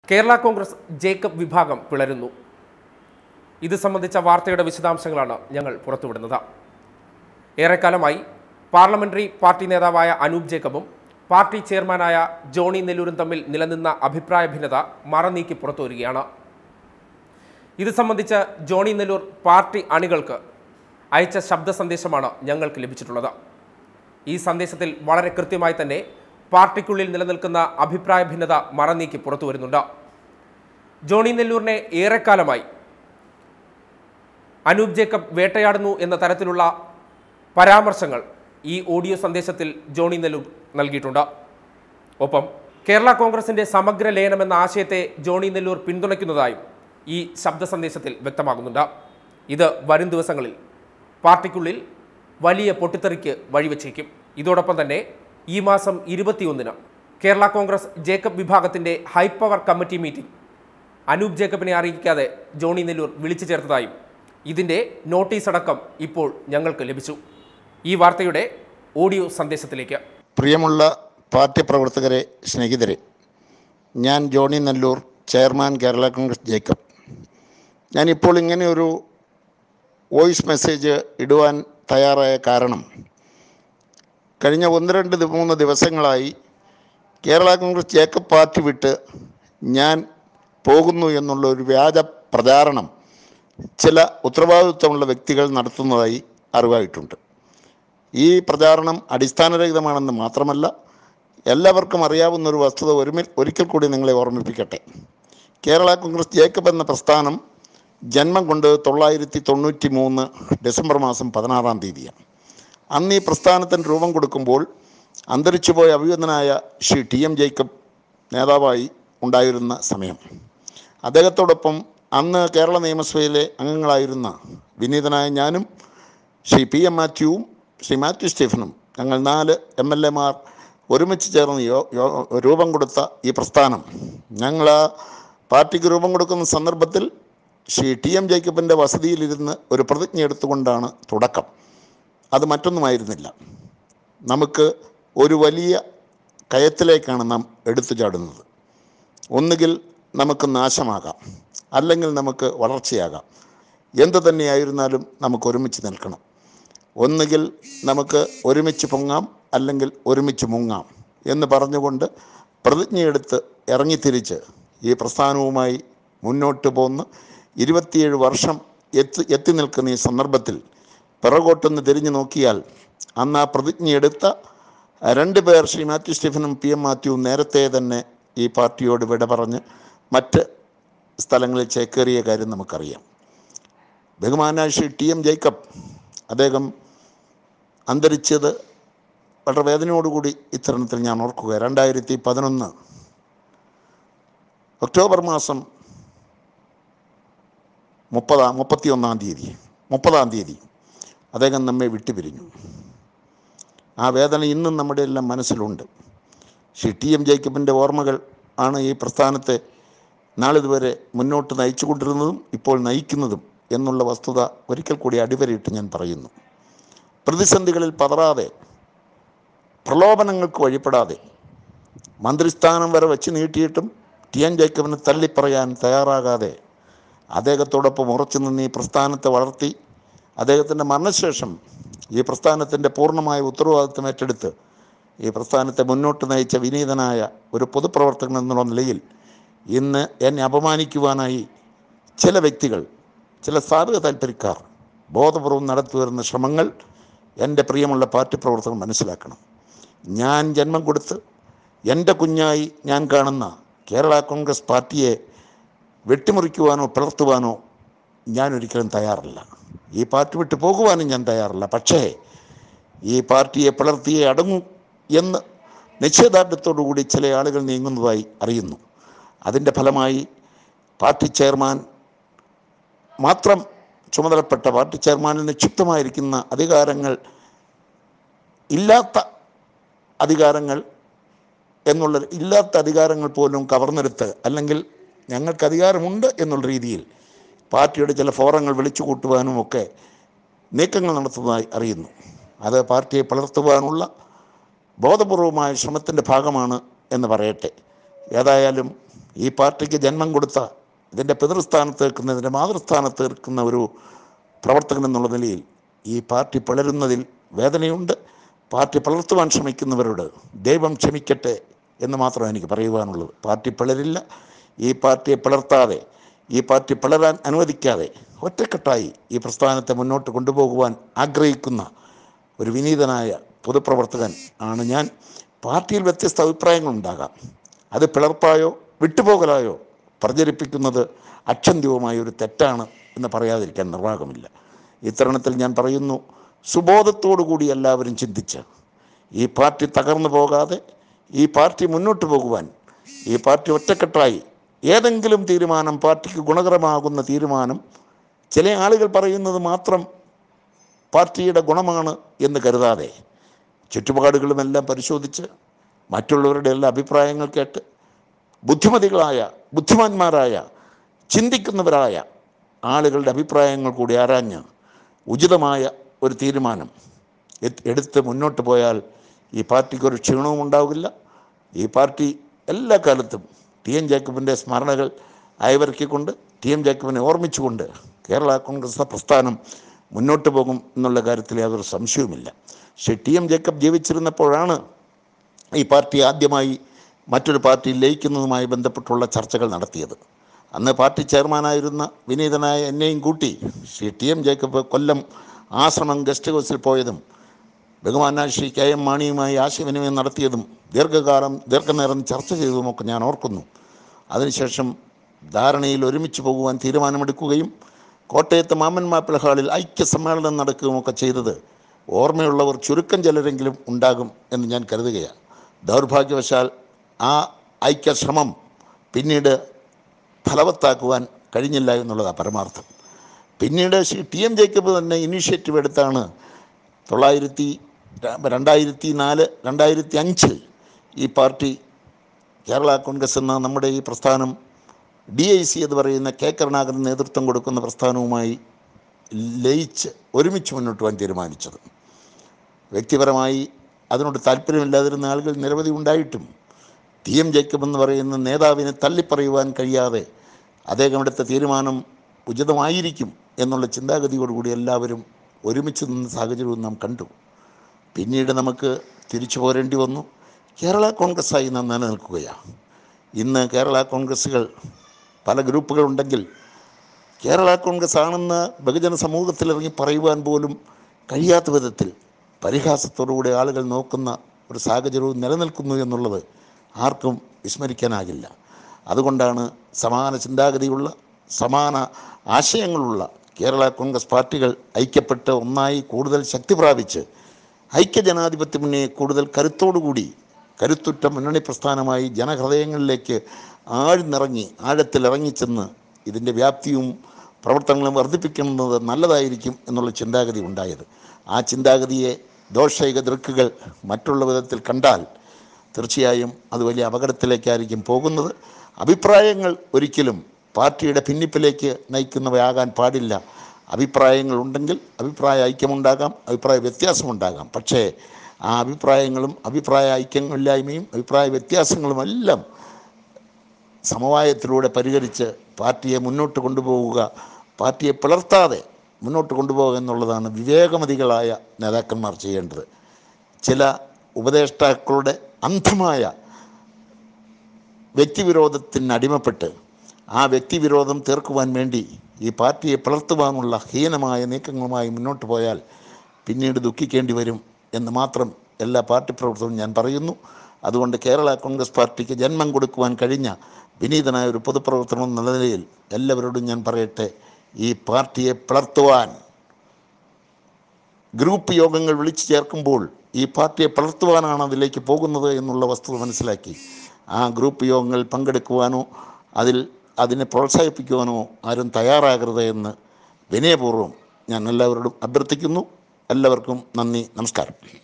Kerala Congress Jacob വിഭാഗം പിളരുന്നു ഇത് സംബന്ധിച്ച വാർത്തയുടെ വിശദാംശങ്ങളാണ് ഞങ്ങൾ പുറത്തുവിടുന്നത് ഏറെക്കാലമായി പാർലമെന്ററി പാർട്ടി നേതാവായ അനൂപ് ജേക്കബും പാർട്ടി ചെയർമാനായ ജോണി നെല്ലൂരും തമ്മിൽ നിലനിന്ന അഭിപ്രായ ഭിന്നത മറനീക്കി പുറത്തുവരികയാണ് ഇത് സംബന്ധിച്ച് ജോണി നെല്ലൂർ പാർട്ടി അണികൾക്ക് അയച്ച ശബ്ദ സന്ദേശമാണ് ഞങ്ങൾക്ക് ലഭിച്ചിട്ടുള്ളത് ഈ സന്ദേശത്തിൽ വളരെ കൃത്യമായി തന്നെ പാർട്ടിക്കുള്ളിൽ നിലനിൽക്കുന്ന അഭിപ്രായ ഭിന്നത മറനീക്കി പുറത്തു വരുന്നുണ്ട് ജോണി നെല്ലൂരിനെ ഏറെക്കാലമായി അനൂപ് ജേക്കബ് വേട്ടയാടുന്നു എന്ന തരത്തിലുള്ള പരാമർശങ്ങൾ ഈ ഓഡിയോ സന്ദേശത്തിൽ ജോണി നെല്ലൂർ നൽകിയിട്ടുണ്ട് ഒപ്പം കേരള കോൺഗ്രസിന്റെ സമഗ്ര ലയനം എന്ന ആശയത്തെ ജോണി നെല്ലൂർ പിന്തുണയ്ക്കുന്നതായും ഈ ശബ്ദ സന്ദേശത്തിൽ വ്യക്തമാകുന്നുണ്ട് ഇത് വരും ദിവസങ്ങളിൽ പാർട്ടിക്കുള്ളിൽ വലിയ പൊട്ടിത്തെറിക്ക് വഴിവെച്ചേക്കും ഇതോടൊപ്പം തന്നെ ഈ മാസം ഇരുപത്തിയൊന്നിന് കേരള കോൺഗ്രസ് ജേക്കബ് വിഭാഗത്തിന്റെ ഹൈപ്പവർ കമ്മിറ്റി മീറ്റിംഗ് അനൂപ് ജേക്കബിനെ അറിയിക്കാതെ ജോണി നെല്ലൂർ വിളിച്ചു ചേർത്തതായും ഇതിന്റെ നോട്ടീസ് അടക്കം ഇപ്പോൾ ഞങ്ങൾക്ക് ലഭിച്ചു ഈ വാർത്തയുടെ ഓഡിയോ സന്ദേശത്തിലേക്ക് പ്രിയമുള്ള പാർട്ടി പ്രവർത്തകരെ സ്നേഹിതരെ ഞാൻ Johnny Nellore chairman Kerala Congress Jacob ഞാനിപ്പോൾ ഇങ്ങനെ ഒരു വോയിസ് മെസ്സേജ് ഇടുവാൻ തയ്യാറായ കാരണം കഴിഞ്ഞ ഒന്ന് രണ്ട് ദി- മൂന്ന് ദിവസങ്ങളായി കേരള കോൺഗ്രസ് ജേക്കബ് പാർട്ടി വിട്ട് ഞാൻ പോകുന്നു എന്നുള്ള ഒരു വ്യാജ പ്രചാരണം ചില ഉത്തരവാദിത്വമുള്ള വ്യക്തികൾ നടത്തുന്നതായി അറിവായിട്ടുണ്ട് ഈ പ്രചാരണം അടിസ്ഥാനരഹിതമാണെന്ന് മാത്രമല്ല എല്ലാവർക്കും അറിയാവുന്ന ഒരു വസ്തുത ഒരുമി ഒരിക്കൽ കൂടി നിങ്ങളെ ഓർമ്മിപ്പിക്കട്ടെ കേരള കോൺഗ്രസ് ജേക്കബ് എന്ന പ്രസ്ഥാനം ജന്മം കൊണ്ട് തൊള്ളായിരത്തി തൊണ്ണൂറ്റി മൂന്ന് ഡിസംബർ മാസം പതിനാറാം തീയതിയാണ് അന്ന് ഈ പ്രസ്ഥാനത്തിന് രൂപം കൊടുക്കുമ്പോൾ അന്തരിച്ചുപോയ അഭിവന്ദനായ ശ്രീ ടി എം ജേക്കബ് നേതാവായി ഉണ്ടായിരുന്ന സമയം അദ്ദേഹത്തോടൊപ്പം അന്ന് കേരള നിയമസഭയിലെ അംഗങ്ങളായിരുന്ന വിനീതനായ ഞാനും ശ്രീ പി എം മാത്യുവും ശ്രീ മാത്യു സ്റ്റീഫനും ഞങ്ങൾ നാല് എം എൽ എമാർ ഒരുമിച്ച് ചേർന്ന് യോ യോ രൂപം കൊടുത്ത ഈ പ്രസ്ഥാനം ഞങ്ങൾ ആ പാർട്ടിക്ക് രൂപം കൊടുക്കുന്ന സന്ദർഭത്തിൽ ശ്രീ ടി എം ജേക്കബിൻ്റെ വസതിയിലിരുന്ന് ഒരു പ്രതിജ്ഞ എടുത്തുകൊണ്ടാണ് തുടക്കം അത് മറ്റൊന്നുമായിരുന്നില്ല നമുക്ക് ഒരു വലിയ കയത്തിലേക്കാണ് നാം എടുത്തു ചാടുന്നത് ഒന്നുകിൽ നമുക്ക് നാശമാകാം അല്ലെങ്കിൽ നമുക്ക് വളർച്ചയാകാം എന്തു തന്നെയായിരുന്നാലും നമുക്ക് ഒരുമിച്ച് നിൽക്കണം ഒന്നുകിൽ നമുക്ക് ഒരുമിച്ച് പൊങ്ങാം അല്ലെങ്കിൽ ഒരുമിച്ച് മുങ്ങാം എന്ന് പറഞ്ഞുകൊണ്ട് പ്രതിജ്ഞയെടുത്ത് ഇറങ്ങിത്തിരിച്ച് ഈ പ്രസ്ഥാനവുമായി മുന്നോട്ട് പോന്ന് ഇരുപത്തിയേഴ് വർഷം എത്തി എത്തി നിൽക്കുന്ന ഈ സന്ദർഭത്തിൽ പിറകോട്ടൊന്ന് തിരിഞ്ഞു നോക്കിയാൽ അന്ന് ആ പ്രതിജ്ഞയെടുത്ത രണ്ട് പേർ ശ്രീ മാത്യു സ്റ്റീഫനും പി എം മാത്യുവും നേരത്തെ തന്നെ ഈ പാർട്ടിയോട് വിട പറഞ്ഞ് മറ്റ് സ്ഥലങ്ങളിൽ ചേക്കേറിയ കാര്യം നമുക്കറിയാം ബഹുമാനായ ശ്രീ ടി എം ജേക്കബ് അദ്ദേഹം അന്തരിച്ചത് വളരെ വേദനയോടുകൂടി ഇത്തരണത്തിൽ ഞാൻ ഓർക്കുക രണ്ടായിരത്തി പതിനൊന്ന് ഒക്ടോബർ മാസം മുപ്പതാം മുപ്പത്തി ഒന്നാം തീയതി മുപ്പതാം തീയതി അദ്ദേഹം നമ്മെ വിട്ടുപിരിഞ്ഞു ആ വേദന ഇന്നും നമ്മുടെ എല്ലാം മനസ്സിലുണ്ട് ശ്രീ ടി എം ജേക്കബിൻ്റെ ഓർമ്മകൾ ആണ് ഈ പ്രസ്ഥാനത്തെ നാളിതുവരെ മുന്നോട്ട് നയിച്ചുകൊണ്ടിരുന്നതും ഇപ്പോൾ നയിക്കുന്നതും എന്നുള്ള വസ്തുത ഒരിക്കൽ കൂടി അടിവരയിട്ട് ഞാൻ പറയുന്നു പ്രതിസന്ധികളിൽ പതറാതെ പ്രലോഭനങ്ങൾക്ക് വഴിപ്പെടാതെ മന്ത്രിസ്ഥാനം വരെ വെച്ച് നീട്ടിയിട്ടും ടി എൻ ജേക്കബിനെ തള്ളിപ്പറയാൻ തയ്യാറാകാതെ അദ്ദേഹത്തോടൊപ്പം ഉറച്ചു നിന്ന് ഈ പ്രസ്ഥാനത്തെ വളർത്തി അദ്ദേഹത്തിൻ്റെ മരണശേഷം ഈ പ്രസ്ഥാനത്തിൻ്റെ പൂർണ്ണമായ ഉത്തരവാദിത്വം ഏറ്റെടുത്ത് ഈ പ്രസ്ഥാനത്തെ മുന്നോട്ട് നയിച്ച വിനീതനായ ഒരു പൊതുപ്രവർത്തകൻ എന്നുള്ള നിലയിൽ ഇന്ന് എന്നെ അപമാനിക്കുവാനായി ചില വ്യക്തികൾ ചില സ്ഥാപിക താല്പര്യക്കാർ ബോധപൂർവം നടത്തി വരുന്ന ശ്രമങ്ങൾ എൻ്റെ പ്രിയമുള്ള പാർട്ടി പ്രവർത്തകർ മനസ്സിലാക്കണം ഞാൻ ജന്മം കൊടുത്ത് എൻ്റെ കുഞ്ഞായി ഞാൻ കാണുന്ന കേരള കോൺഗ്രസ് പാർട്ടിയെ വെട്ടിമുറിക്കുവാനോ പിളർത്തുവാനോ ഞാൻ ഒരിക്കലും തയ്യാറല്ല ഈ പാർട്ടി വിട്ടു പോകുവാനും ഞാൻ തയ്യാറല്ല പക്ഷേ ഈ പാർട്ടിയെ പിളർത്തിയേ അടങ്ങൂ എന്ന് നിശ്ചയദാർഢ്യത്തോടുകൂടി ചില ആളുകൾ നീങ്ങുന്നതായി അറിയുന്നു അതിൻ്റെ ഫലമായി പാർട്ടി ചെയർമാൻ മാത്രം ചുമതലപ്പെട്ട പാർട്ടി ചെയർമാനിൽ നിക്ഷിപ്തമായിരിക്കുന്ന അധികാരങ്ങൾ ഇല്ലാത്ത അധികാരങ്ങൾ എന്നുള്ള ഇല്ലാത്ത അധികാരങ്ങൾ പോലും കവർന്നെടുത്ത് അല്ലെങ്കിൽ ഞങ്ങൾക്ക് അധികാരമുണ്ട് എന്നുള്ള രീതിയിൽ പാർട്ടിയുടെ ചില ഫോറങ്ങൾ വിളിച്ചു കൂട്ടുവാനും ഒക്കെ നീക്കങ്ങൾ നടത്തുന്നതായി അറിയുന്നു അത് പാർട്ടിയെ പിളർത്തുവാനുള്ള ബോധപൂർവമായ ശ്രമത്തിൻ്റെ ഭാഗമാണ് എന്ന് പറയട്ടെ ഏതായാലും ഈ പാർട്ടിക്ക് ജന്മം കൊടുത്ത ഇതിൻ്റെ പിതൃസ്ഥാനത്ത് നിൽക്കുന്ന ഇതിൻ്റെ മാതൃസ്ഥാനത്ത് നിൽക്കുന്ന ഒരു പ്രവർത്തകൻ എന്നുള്ള നിലയിൽ ഈ പാർട്ടി പിളരുന്നതിൽ വേദനയുണ്ട് പാർട്ടി പിളർത്തുവാൻ ശ്രമിക്കുന്നവരോട് ദൈവം ക്ഷമിക്കട്ടെ എന്ന് മാത്രമേ എനിക്ക് പറയുവാനുള്ളത് പാർട്ടി പിളരില്ല ഈ പാർട്ടിയെ പിളർത്താതെ ഈ പാർട്ടി പിളരാൻ അനുവദിക്കാതെ ഒറ്റക്കെട്ടായി ഈ പ്രസ്ഥാനത്തെ മുന്നോട്ട് കൊണ്ടുപോകുവാൻ ആഗ്രഹിക്കുന്ന ഒരു വിനീതനായ പൊതുപ്രവർത്തകൻ ആണ് ഞാൻ പാർട്ടിയിൽ വ്യത്യസ്ത അഭിപ്രായങ്ങളുണ്ടാകാം അത് പിളർപ്പായോ വിട്ടുപോകലായോ പ്രചരിപ്പിക്കുന്നത് അക്ഷന്തികമായ ഒരു തെറ്റാണ് എന്ന് പറയാതിരിക്കാൻ നിർവാഹമില്ല ഇത്തരുണത്തിൽ ഞാൻ പറയുന്നു സുബോധത്തോടു കൂടി എല്ലാവരും ചിന്തിച്ച് ഈ പാർട്ടി തകർന്നു പോകാതെ ഈ പാർട്ടി മുന്നോട്ട് പോകുവാൻ ഈ പാർട്ടി ഒറ്റക്കെട്ടായി ഏതെങ്കിലും തീരുമാനം പാർട്ടിക്ക് ഗുണകരമാകുന്ന തീരുമാനം ചില ആളുകൾ പറയുന്നത് മാത്രം പാർട്ടിയുടെ ഗുണമാണ് എന്ന് കരുതാതെ ചുറ്റുപാടുകളുമെല്ലാം പരിശോധിച്ച് മറ്റുള്ളവരുടെ എല്ലാ അഭിപ്രായങ്ങൾ കേട്ട് ബുദ്ധിമതികളായ ബുദ്ധിമാന്മാരായ ചിന്തിക്കുന്നവരായ ആളുകളുടെ അഭിപ്രായങ്ങൾ കൂടി ആരാഞ്ഞ് ഉചിതമായ ഒരു തീരുമാനം എത്- എടുത്ത് മുന്നോട്ട് പോയാൽ ഈ പാർട്ടിക്ക് ഒരു ക്ഷീണവും ഉണ്ടാവില്ല ഈ പാർട്ടി എല്ലാ കാലത്തും ടി എൻ ജേക്കബിൻ്റെ സ്മരണകൾ അയവിറക്കിക്കൊണ്ട് ടി എം ജേക്കബിനെ ഓർമ്മിച്ചുകൊണ്ട് കേരള കോൺഗ്രസ് പ്രസ്ഥാനം മുന്നോട്ട് പോകും എന്നുള്ള കാര്യത്തിൽ യാതൊരു സംശയവുമില്ല പക്ഷേ ടി എം ജേക്കബ് ജീവിച്ചിരുന്നപ്പോഴാണ് ഈ പാർട്ടി ആദ്യമായി മറ്റൊരു പാർട്ടിയിൽ ലയിക്കുന്നതുമായി ബന്ധപ്പെട്ടുള്ള ചർച്ചകൾ നടത്തിയത് അന്ന് പാർട്ടി ചെയർമാനായിരുന്ന വിനീതനായ എന്നെയും കൂട്ടി Shri T M Jacob Kollam Ashramam guest ഹൗസിൽ പോയതും ബഹുമാന ശ്രീ കെ എം മാണിയുമായി ആശയവിനിമയം നടത്തിയതും ദീർഘകാലം ദീർഘനേരം ചർച്ച ചെയ്തതുമൊക്കെ ഞാൻ ഓർക്കുന്നു അതിനുശേഷം ധാരണയിൽ ഒരുമിച്ച് പോകുവാൻ തീരുമാനമെടുക്കുകയും കോട്ടയത്ത് മാമൻ മാപ്പിള ഹാളിൽ ഐക്യ സമ്മേളനം നടക്കുകയുമൊക്കെ ചെയ്തത് ഓർമ്മയുള്ളവർ ചുരുക്കം ചിലരെങ്കിലും ഉണ്ടാകും എന്ന് ഞാൻ കരുതുകയാണ് ദൗർഭാഗ്യവശാൽ ആ ഐക്യശ്രമം പിന്നീട് ഫലവത്താക്കുവാൻ കഴിഞ്ഞില്ല എന്നുള്ളതാണ് പരമാർത്ഥം പിന്നീട് ശ്രീ ടി എം ജേക്കബ് തന്നെ ഇനീഷ്യേറ്റീവ് എടുത്താണ് തൊള്ളായിരത്തി ര- രണ്ടായിരത്തി നാല് രണ്ടായിരത്തി അഞ്ച് ഈ പാർട്ടി കേരള കോൺഗ്രസ് എന്ന നമ്മുടെ ഈ പ്രസ്ഥാനം ഡി ഐ സി എന്ന് പറയുന്ന കെ കരുണാകരൻ നേതൃത്വം കൊടുക്കുന്ന പ്രസ്ഥാനവുമായി ലയിച്ച് ഒരുമിച്ച് മുന്നോട്ട് പോകാൻ തീരുമാനിച്ചത് വ്യക്തിപരമായി അതിനോട് താല്പര്യമില്ലാതിരുന്ന ആളുകൾ നിരവധി ഉണ്ടായിട്ടും ടി എം ജേക്കബ് എന്ന് പറയുന്ന നേതാവിനെ തള്ളിപ്പറയുവാൻ കഴിയാതെ അദ്ദേഹം എടുത്ത തീരുമാനം ഉചിതമായിരിക്കും എന്നുള്ള ചിന്താഗതിയോടുകൂടി എല്ലാവരും ഒരുമിച്ച് നിന്ന സാഹചര്യവും നാം കണ്ടു പിന്നീട് നമുക്ക് തിരിച്ചു പോരേണ്ടി വന്നു കേരള കോൺഗ്രസ്സായി നാം നിലനിൽക്കുകയാണ് ഇന്ന് കേരള കോൺഗ്രസ്സുകൾ പല ഗ്രൂപ്പുകളുണ്ടെങ്കിൽ കേരള കോൺഗ്രസ് ആണെന്ന് ബഹുജന സമൂഹത്തിൽ ഇറങ്ങി പറയുവാൻ പോലും കഴിയാത്ത വിധത്തിൽ പരിഹാസത്തോടുകൂടി ആളുകൾ നോക്കുന്ന ഒരു സാഹചര്യവും നിലനിൽക്കുന്നു എന്നുള്ളത് ആർക്കും വിസ്മരിക്കാനാകില്ല അതുകൊണ്ടാണ് സമാന ചിന്താഗതിയുള്ള സമാന ആശയങ്ങളുള്ള കേരള കോൺഗ്രസ് പാർട്ടികൾ ഐക്യപ്പെട്ട് ഒന്നായി കൂടുതൽ ശക്തി പ്രാപിച്ച് ഐക്യജനാധിപത്യ മുന്നണിയെ കൂടുതൽ കരുത്തോടുകൂടി കരുത്തുറ്റ മുന്നണി പ്രസ്ഥാനമായി ജനഹൃദയങ്ങളിലേക്ക് ആഴ്ന്നിറങ്ങി ആഴത്തിലിറങ്ങിച്ചെന്ന് ഇതിൻ്റെ വ്യാപ്തിയും പ്രവർത്തനങ്ങളും വർദ്ധിപ്പിക്കുന്നത് നല്ലതായിരിക്കും എന്നുള്ള ചിന്താഗതി ഉണ്ടായത് ആ ചിന്താഗതിയെ ദോഷൈക ദൃക്കുകൾ മറ്റുള്ള വിധത്തിൽ കണ്ടാൽ തീർച്ചയായും അത് വലിയ അപകടത്തിലേക്കായിരിക്കും പോകുന്നത് അഭിപ്രായങ്ങൾ ഒരിക്കലും പാർട്ടിയുടെ ഭിന്നിപ്പിലേക്ക് നയിക്കുന്നവയാകാൻ പാടില്ല അഭിപ്രായങ്ങൾ ഉണ്ടെങ്കിൽ അഭിപ്രായ ഐക്യമുണ്ടാകാം അഭിപ്രായ വ്യത്യാസമുണ്ടാകാം പക്ഷേ ആ അഭിപ്രായങ്ങളും അഭിപ്രായ ഐക്യമില്ലായ്മയും അഭിപ്രായ വ്യത്യാസങ്ങളുമെല്ലാം സമവായത്തിലൂടെ പരിഹരിച്ച് പാർട്ടിയെ മുന്നോട്ട് കൊണ്ടുപോവുക പാർട്ടിയെ പിളർത്താതെ മുന്നോട്ട് കൊണ്ടുപോകുക എന്നുള്ളതാണ് വിവേകമതികളായ നേതാക്കന്മാർ ചെയ്യേണ്ടത് ചില ഉപദേഷ്ടാക്കളുടെ അന്ധമായ വ്യക്തിവിരോധത്തിന് അടിമപ്പെട്ട് ആ വ്യക്തിവിരോധം തീർക്കുവാൻ വേണ്ടി ഈ പാർട്ടിയെ പിളർത്തുവാനുള്ള ഹീനമായ നീക്കങ്ങളുമായി മുന്നോട്ട് പോയാൽ പിന്നീട് ദുഃഖിക്കേണ്ടി വരും എന്ന് മാത്രം എല്ലാ പാർട്ടി പ്രവർത്തകരും ഞാൻ പറയുന്നു അതുകൊണ്ട് കേരള കോൺഗ്രസ് പാർട്ടിക്ക് ജന്മം കൊടുക്കുവാൻ കഴിഞ്ഞ വിനീതനായ ഒരു പൊതുപ്രവർത്തനം എന്ന നിലയിൽ എല്ലാവരോടും ഞാൻ പറയട്ടെ ഈ പാർട്ടിയെ പിളർത്തുവാൻ ഗ്രൂപ്പ് യോഗങ്ങൾ വിളിച്ചു ചേർക്കുമ്പോൾ ഈ പാർട്ടിയെ പിളർത്തുവാനാണ് അതിലേക്ക് പോകുന്നത് എന്നുള്ള വസ്തുത മനസ്സിലാക്കി ആ ഗ്രൂപ്പ് യോഗങ്ങളിൽ പങ്കെടുക്കുവാനോ അതിൽ അതിനെ പ്രോത്സാഹിപ്പിക്കുവാനോ ആരും തയ്യാറാകരുത് എന്ന് വിനയപൂർവ്വം ഞാൻ എല്ലാവരോടും അഭ്യർത്ഥിക്കുന്നു എല്ലാവർക്കും നന്ദി നമസ്കാരം